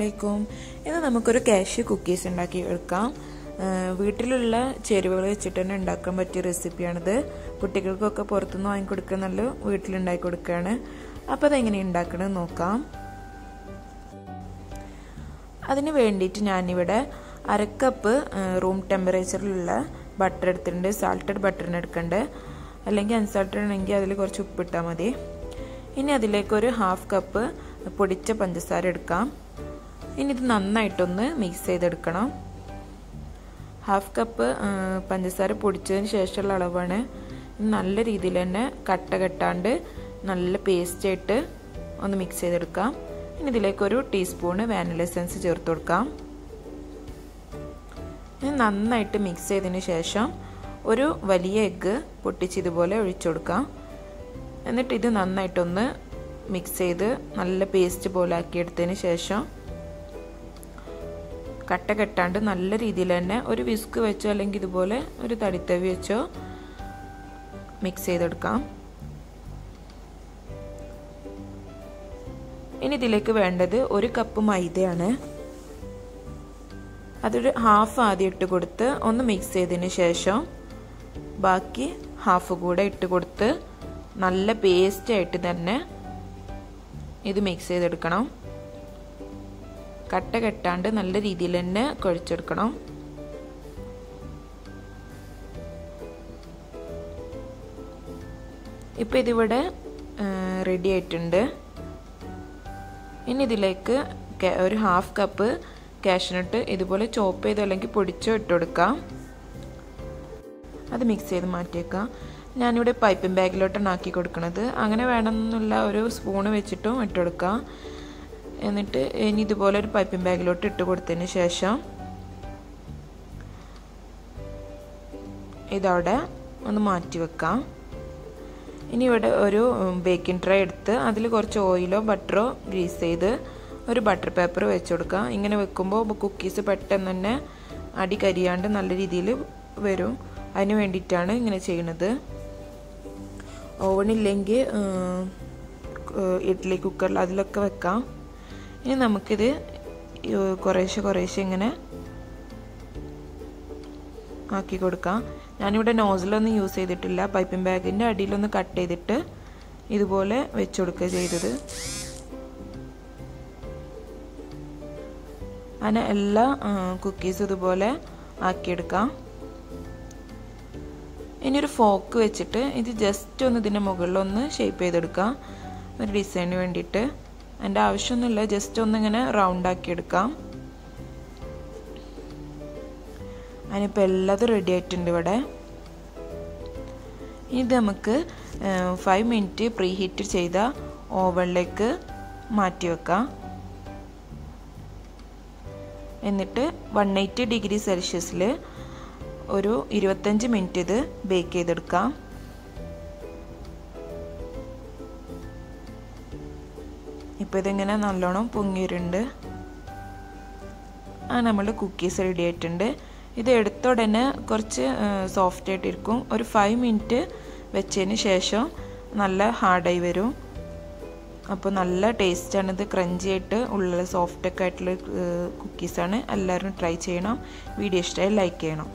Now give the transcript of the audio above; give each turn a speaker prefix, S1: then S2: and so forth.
S1: അലൈക്കും ഇന്ന് നമുക്കൊരു കാഷ്യൂ കുക്കീസ് ഉണ്ടാക്കി എടുക്കാം വീട്ടിലുള്ള ചേരുവകൾ വെച്ചിട്ട് തന്നെ ഉണ്ടാക്കാൻ പറ്റിയ റെസിപ്പിയാണിത് കുട്ടികൾക്കൊക്കെ പുറത്തുനിന്ന് വാങ്ങിക്കൊടുക്കുക നല്ല വീട്ടിലുണ്ടാക്കി കൊടുക്കുകയാണ് അപ്പോൾ അതെങ്ങനെ ഉണ്ടാക്കണമെന്ന് നോക്കാം അതിന് വേണ്ടിയിട്ട് ഞാനിവിടെ അരക്കപ്പ് റൂം ടെമ്പറേച്ചറിലുള്ള ബട്ടർ എടുത്തിട്ടുണ്ട് സാൾട്ടഡ് ബട്ടറിന് എടുക്കണ്ട് അല്ലെങ്കിൽ അൺസാൾട്ടഡ് ആണെങ്കിൽ അതിൽ കുറച്ച് ഉപ്പിട്ടാൽ മതി ഇനി അതിലേക്ക് ഒരു ഹാഫ് കപ്പ് പൊടിച്ച പഞ്ചസാര എടുക്കാം ഇനി ഇത് നന്നായിട്ടൊന്ന് മിക്സ് ചെയ്തെടുക്കണം ഹാഫ് കപ്പ് പഞ്ചസാര പൊടിച്ചതിന് ശേഷമുള്ള അളവാണ് നല്ല രീതിയിൽ തന്നെ കട്ട കെട്ടാണ്ട് നല്ല പേസ്റ്റായിട്ട് ഒന്ന് മിക്സ് ചെയ്തെടുക്കാം ഇനി ഇതിലേക്ക് ഒരു ടീസ്പൂണ് വാനില എസൻസ് ചേർത്ത് കൊടുക്കാം ഇനി നന്നായിട്ട് മിക്സ് ചെയ്തതിന് ശേഷം ഒരു വലിയ എഗ്ഗ് പൊട്ടിച്ചിതുപോലെ ഒഴിച്ചു കൊടുക്കാം എന്നിട്ട് ഇത് നന്നായിട്ടൊന്ന് മിക്സ് ചെയ്ത് നല്ല പേസ്റ്റ് പോലെ ആക്കിയെടുത്തതിന് ശേഷം കട്ട കെട്ടാണ്ട് നല്ല രീതിയിൽ തന്നെ ഒരു വിസ്ക് വെച്ചോ അല്ലെങ്കിൽ ഇതുപോലെ ഒരു തടിത്തവി വെച്ചോ മിക്സ് ചെയ്തെടുക്കാം ഇനി ഇതിലേക്ക് വേണ്ടത് ഒരു കപ്പ് മൈദയാണ് അതൊരു ഹാഫ് ആദ്യം ഇട്ട് കൊടുത്ത് ഒന്ന് മിക്സ് ചെയ്തതിന് ശേഷം ബാക്കി ഹാഫ് കൂടെ ഇട്ട് കൊടുത്ത് നല്ല പേസ്റ്റ് ആയിട്ട് തന്നെ ഇത് മിക്സ് ചെയ്തെടുക്കണം കട്ട കെട്ടാണ്ട് നല്ല രീതിയിൽ തന്നെ കുഴച്ചെടുക്കണം ഇപ്പം ഇതിവിടെ റെഡി ആയിട്ടുണ്ട് ഇനി ഇതിലേക്ക് ഒരു ഹാഫ് കപ്പ് കാഷ്നട്ട് ഇതുപോലെ ചോപ്പ് ചെയ്തോ അല്ലെങ്കിൽ പൊടിച്ചോ ഇട്ട് കൊടുക്കാം അത് മിക്സ് ചെയ്ത് മാറ്റിയേക്കാം ഞാനിവിടെ പൈപ്പിംഗ് ബാഗിലോട്ടാണ് ആക്കി കൊടുക്കുന്നത് അങ്ങനെ വേണമെന്നുള്ള ഒരു സ്പൂണ് വെച്ചിട്ടും ഇട്ട് കൊടുക്കാം എന്നിട്ട് ഇനി ഇതുപോലെ ഒരു പൈപ്പിംഗ് ബാഗിലോട്ട് ഇട്ട് കൊടുത്തതിന് ശേഷം ഇതവിടെ ഒന്ന് മാറ്റി വെക്കാം ഇനി ഇവിടെ ഒരു ബേക്കിംഗ് ട്രേ എടുത്ത് അതിൽ കുറച്ച് ഓയിലോ ബട്ടറോ ഗ്രീസ് ചെയ്ത് ഒരു ബട്ടർ പേപ്പർ വെച്ച് കൊടുക്കാം ഇങ്ങനെ വെക്കുമ്പോൾ കുക്കീസ് പെട്ടെന്ന് തന്നെ അടി കരിയാണ്ട് നല്ല രീതിയിൽ വരും അതിന് വേണ്ടിയിട്ടാണ് ഇങ്ങനെ ചെയ്യുന്നത് ഓവണില്ലെങ്കിൽ ഇഡ്ഡലി കുക്കറിൽ അതിലൊക്കെ വെക്കാം ഇനി നമുക്കിത് കുറേശ്ശെ കുറേശ്ശെ ഇങ്ങനെ ആക്കി കൊടുക്കാം ഞാനിവിടെ നോസിലൊന്നും യൂസ് ചെയ്തിട്ടില്ല പൈപ്പിംഗ് ബാഗിൻ്റെ അടിയിലൊന്ന് കട്ട് ചെയ്തിട്ട് ഇതുപോലെ വെച്ച് കൊടുക്കുക ചെയ്തത് അങ്ങനെ എല്ലാ കുക്കീസും ഇതുപോലെ ആക്കിയെടുക്കാം ഇനി ഒരു ഫോക്ക് വെച്ചിട്ട് ഇത് ജസ്റ്റ് ഒന്ന് ഇതിൻ്റെ മുകളിലൊന്ന് ഷേപ്പ് ചെയ്തെടുക്കാം ഒരു ഡിസൈന് വേണ്ടിയിട്ട് അതിൻ്റെ ആവശ്യമൊന്നുമില്ല ജസ്റ്റ് ഒന്ന് ഇങ്ങനെ റൗണ്ട് ആക്കി എടുക്കാം അതിനിപ്പോൾ എല്ലാതും റെഡി ആയിട്ടുണ്ട് ഇവിടെ ഇത് നമുക്ക് ഫൈവ് മിനിറ്റ് പ്രീ ഹീറ്റ് ചെയ്ത ഓവനിലേക്ക് മാറ്റി വെക്കാം എന്നിട്ട് വൺ എയ്റ്റി ഡിഗ്രി സെൽഷ്യസിൽ ഒരു ഇരുപത്തഞ്ച് മിനിറ്റ് ഇത് ബേക്ക് ചെയ്തെടുക്കാം ഇപ്പോൾ ഇതിങ്ങനെ നല്ലോണം പൊങ്ങിയിട്ടുണ്ട് ആ നമ്മളുടെ കുക്കീസ് റെഡി ആയിട്ടുണ്ട് ഇത് എടുത്ത ഉടനെ കുറച്ച് സോഫ്റ്റ് ആയിട്ടിരിക്കും ഒരു ഫൈവ് മിനിറ്റ് വെച്ചതിന് ശേഷം നല്ല ഹാർഡായി വരും അപ്പോൾ നല്ല ടേസ്റ്റാണ് ഇത് ക്രഞ്ചി ആയിട്ട് ഉള്ള സോഫ്റ്റൊക്കെ ആയിട്ടുള്ള കുക്കീസാണ് എല്ലാവരും ട്രൈ ചെയ്യണം വീഡിയോ ഇഷ്ടമായി ലൈക്ക് ചെയ്യണം